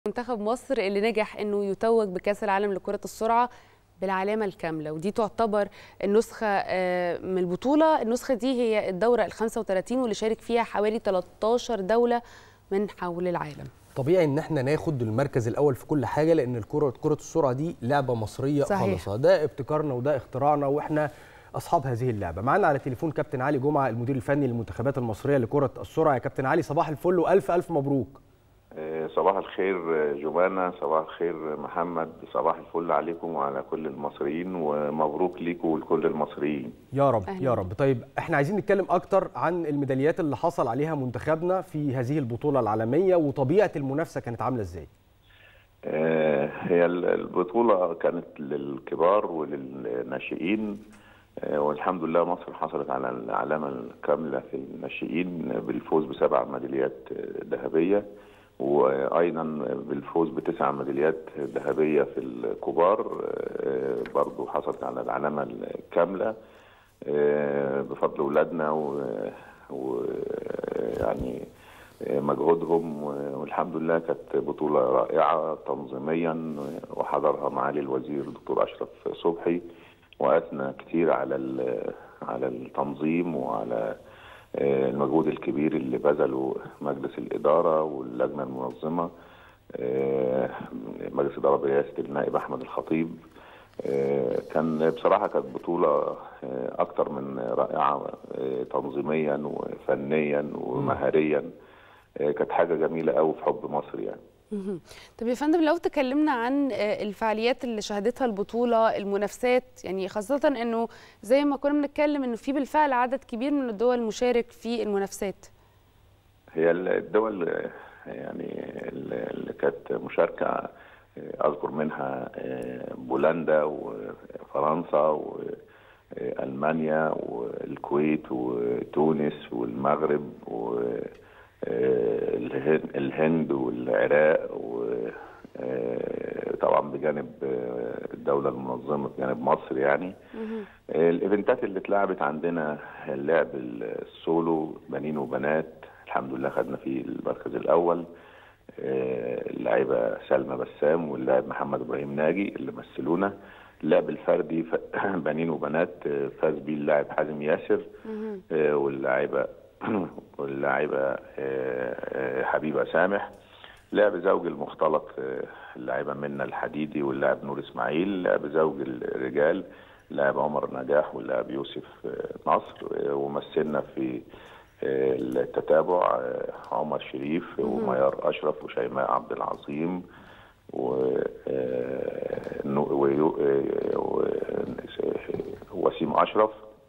منتخب مصر اللي نجح انه يتوج بكاس العالم لكرة السرعة بالعلامة الكاملة ودي تعتبر النسخة آه، من البطولة النسخة دي هي الدورة ال 35 واللي شارك فيها حوالي 13 دولة من حول العالم طبيعي ان احنا ناخد المركز الاول في كل حاجه لان الكره كره السرعه دي لعبه مصريه صحيح. خالصه ده ابتكارنا وده اختراعنا واحنا اصحاب هذه اللعبه معانا على التليفون كابتن علي جمعه المدير الفني للمنتخبات المصريه لكره السرعه يا كابتن علي صباح الفل والف الف مبروك آه، صباح الخير آه، جمانة صباح الخير محمد صباح الفل عليكم وعلى كل المصريين ومبروك ليكم ولكل المصريين يا رب أهلاً. يا رب طيب احنا عايزين نتكلم اكتر عن الميداليات اللي حصل عليها منتخبنا في هذه البطوله العالميه وطبيعه المنافسه كانت عامله ازاي آه، هي ال- البطولة كانت للكبار وللناشئين آه، والحمد لله مصر حصلت على العلامة الكاملة في الناشئين بالفوز بسبع ميداليات آه، ذهبية وأيضا بالفوز بتسع ميداليات ذهبية في الكبار آه، برضو حصلت على العلامة الكاملة آه، بفضل أولادنا ويعني مجهودهم والحمد لله كانت بطولة رائعة تنظيميا وحضرها معالي الوزير الدكتور أشرف صبحي وأثنى كتير على ال- على التنظيم وعلى آه، المجهود الكبير اللي بذله مجلس الإدارة واللجنة المنظمة آه، مجلس الإدارة برئاسة النائب أحمد الخطيب آه، كان بصراحة كانت بطولة آه، أكتر من رائعة آه، تنظيميا وفنيا ومهاريا آه، كانت حاجة جميلة قوي في حب مصر يعني مهم. طب يا فندم لو تكلمنا عن آه، الفعاليات اللي شهدتها البطولة المنافسات يعني خاصة انه زي ما كنا بنتكلم انه في بالفعل عدد كبير من الدول مشارك في المنافسات هي الدول آه، يعني اللي كانت مشاركة آه، أذكر منها آه، بولندا وفرنسا وألمانيا والكويت وتونس والمغرب والهند والعراق وطبعا بجانب آه، الدولة المنظمة بجانب مصر يعني مهم. الايفنتات اللي اتلعبت عندنا اللعب السولو بنين وبنات الحمد لله خدنا فيه المركز الاول آه، اللاعبه سلمى بسام واللاعب محمد ابراهيم ناجي اللي مثلونا اللعب الفردي ف- بنين وبنات آه، فاز بيه اللاعب حازم ياسر مهم. آه، واللاعبه واللاعبه آه، آه، حبيبه سامح لعب زوج المختلط آه، اللاعبه منى الحديدي واللاعب نور اسماعيل لعب زوج الرجال اللاعب عمر نجاح واللاعب يوسف آه، نصر آه، ومثلنا في آه، التتابع آه، عمر شريف وميار اشرف وشيماء عبد العظيم و آه، نو- ويو- آه، و- وسيم اشرف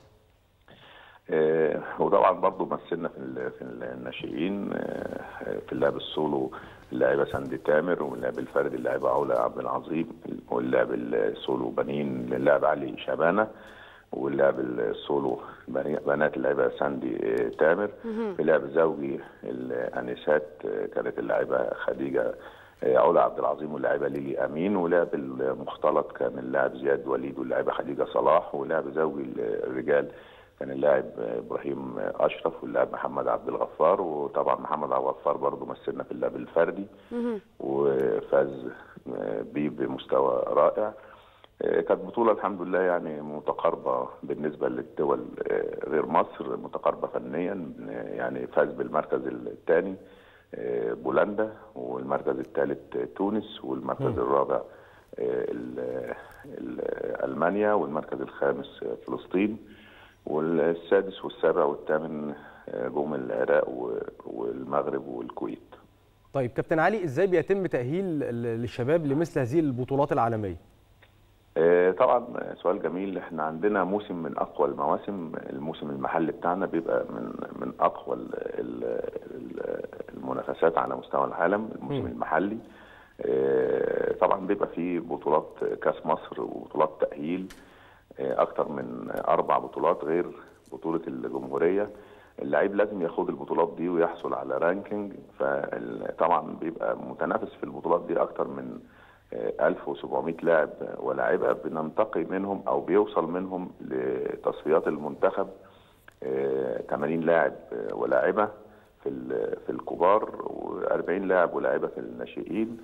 آه، وطبعا برضو مثلنا في ال- في الناشئين آه، في اللعب السولو اللاعبه سندي تامر واللعب الفردي اللاعبه علا عبد العظيم واللعب السولو بنين اللاعب علي شبانه واللعب السولو بني- بنات اللاعبه ساندي آه، تامر في لعب زوجي الانسات آه، كانت اللاعبه خديجه آه، علا عبد العظيم واللاعبه ليلي امين ولعب المختلط كان اللاعب زياد وليد واللاعبه خديجه صلاح ولعب زوجي الرجال كان اللاعب ابراهيم اشرف واللاعب محمد عبد الغفار وطبعا محمد عبد الغفار برضه مثلنا في اللعب الفردي مهم. وفاز بيه بمستوى رائع كانت بطولة الحمد لله يعني متقاربة بالنسبة للدول غير مصر متقاربة فنيا يعني فاز بالمركز الثاني بولندا والمركز الثالث تونس والمركز الرابع ال- ال- ألمانيا والمركز الخامس فلسطين والسادس والسابع والثامن جم العراق و- والمغرب والكويت طيب كابتن علي ازاي بيتم تاهيل ال- الشباب لمثل هذه البطولات العالميه آه، طبعا سؤال جميل احنا عندنا موسم من اقوى المواسم الموسم المحلي بتاعنا بيبقى من من اقوى ال- ال- ال- المنافسات على مستوى العالم الموسم مم. المحلي آه، طبعا بيبقى فيه بطولات كاس مصر وبطولات تاهيل آه، اكتر من اربع بطولات غير بطوله الجمهوريه اللعيب لازم ياخد البطولات دي ويحصل على رانكينج فطبعا بيبقى متنافس في البطولات دي اكتر من آه، 1700 لاعب ولاعيبه بننتقي منهم او بيوصل منهم لتصفيات المنتخب آه، 80 لاعب آه، ولاعبه في ال- في الكبار و40 لاعب ولاعيبه في الناشئين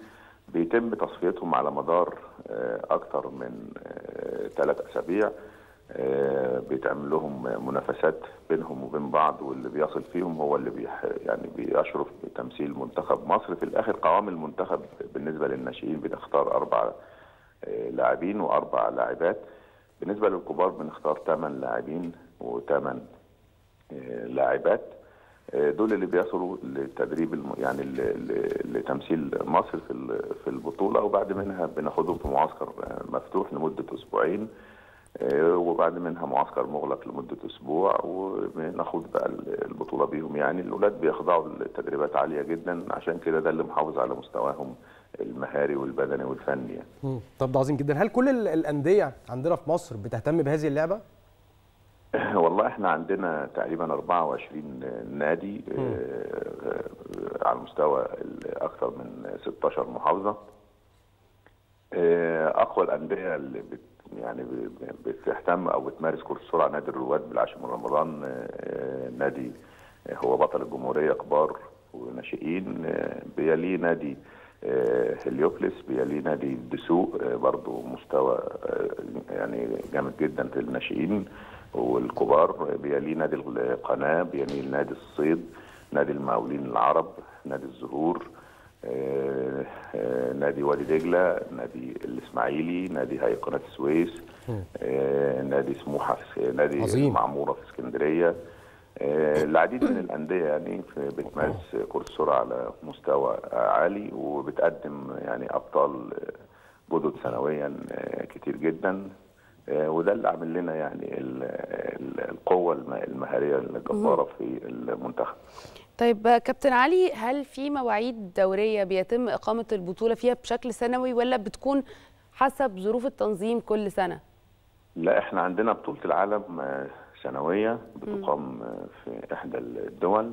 بيتم تصفيتهم على مدار اكثر من ثلاث اسابيع بيتعمل لهم منافسات بينهم وبين بعض واللي بيصل فيهم هو اللي بيح يعني بيشرف بتمثيل منتخب مصر في الاخر قوام المنتخب بالنسبه للناشئين بنختار اربع لاعبين واربع لاعبات بالنسبه للكبار بنختار ثمان لاعبين وثمان لاعبات دول اللي بيصلوا للتدريب الم... يعني لتمثيل مصر في في البطوله وبعد منها بناخدهم في معسكر مفتوح لمده اسبوعين وبعد منها معسكر مغلق لمده اسبوع وبناخد بقى البطوله بيهم يعني الاولاد بيخضعوا لتدريبات عاليه جدا عشان كده ده اللي محافظ على مستواهم المهاري والبدني والفني يعني. طب ده عظيم جدا هل كل الانديه عندنا في مصر بتهتم بهذه اللعبه والله احنا عندنا تقريبا 24 نادي على مستوى اكثر من 16 محافظه اقوى الانديه اللي بت يعني بتهتم او بتمارس كره السرعه نادي الرواد بالعاشر من رمضان نادي هو بطل الجمهوريه كبار وناشئين بيليه نادي هليوبلس بيليه نادي الدسوق برضه مستوى يعني جامد جدا في الناشئين والكبار بيليه نادي القناه بيليه نادي الصيد نادي المقاولين العرب نادي الزهور آه آه نادي وادي دجله نادي الاسماعيلي نادي هيئه قناه السويس آه نادي سموحه في نادي عظيم. معموره في اسكندريه العديد من الانديه يعني بتمارس كره السرعه على مستوى عالي وبتقدم يعني ابطال جدد سنويا كتير جدا وده اللي عامل لنا يعني القوه المهاريه الجباره في المنتخب طيب كابتن علي هل في مواعيد دوريه بيتم اقامه البطوله فيها بشكل سنوي ولا بتكون حسب ظروف التنظيم كل سنه لا احنا عندنا بطوله العالم سنويه بتقام في احدى الدول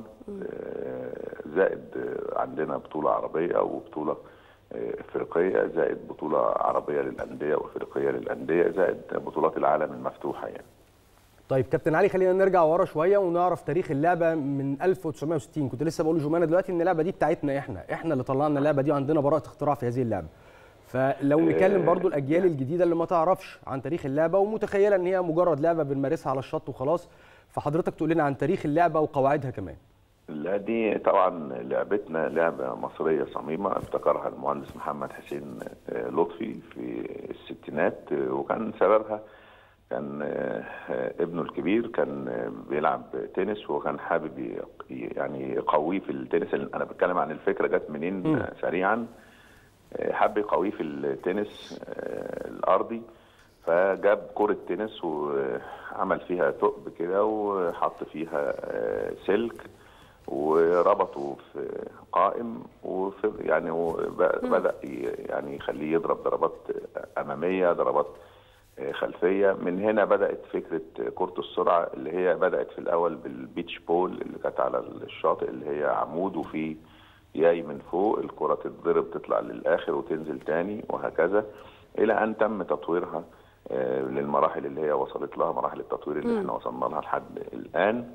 زائد عندنا بطوله عربيه وبطوله افريقيه زائد بطوله عربيه للانديه وافريقيه للانديه زائد بطولات العالم المفتوحه يعني. طيب كابتن علي خلينا نرجع ورا شويه ونعرف تاريخ اللعبه من 1960 كنت لسه بقول لجمانه دلوقتي ان اللعبه دي بتاعتنا احنا احنا اللي طلعنا اللعبه دي وعندنا براءه اختراع في هذه اللعبه فلو نكلم برضو الاجيال الجديده اللي ما تعرفش عن تاريخ اللعبه ومتخيله ان هي مجرد لعبه بنمارسها على الشط وخلاص فحضرتك تقول لنا عن تاريخ اللعبه وقواعدها كمان لا دي طبعا لعبتنا لعبه مصريه صميمه ابتكرها المهندس محمد حسين لطفي في الستينات وكان سببها كان ابنه الكبير كان بيلعب تنس وكان حابب يعني يقويه في التنس انا بتكلم عن الفكره جت منين م. سريعا حب يقويه في التنس الارضي فجاب كرة تنس وعمل فيها ثقب كده وحط فيها سلك وربطه في قائم وفي يعني بدا يعني يخليه يضرب ضربات اماميه ضربات خلفيه من هنا بدات فكره كره السرعه اللي هي بدات في الاول بالبيتش بول اللي كانت على الشاطئ اللي هي عمود وفيه ياي من فوق الكره تتضرب تطلع للاخر وتنزل تاني وهكذا الى ان تم تطويرها للمراحل اللي هي وصلت لها مراحل التطوير اللي احنا وصلنا لها لحد الان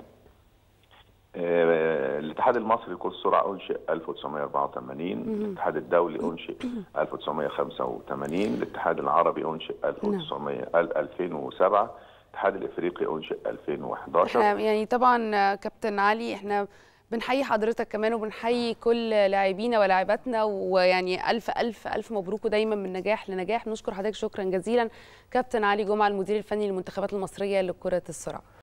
الاتحاد المصري لكرة السرعة أنشئ 1984 الاتحاد الدولي أنشئ 1985 الاتحاد العربي أنشئ 1900 2007 الاتحاد الافريقي انشئ 2011 يعني طبعا كابتن علي احنا بنحيي حضرتك كمان وبنحيي كل لاعبينا ولاعباتنا ويعني الف الف الف مبروك ودايما من نجاح لنجاح نشكر حضرتك شكرا جزيلا كابتن علي جمعه المدير الفني للمنتخبات المصريه لكره السرعه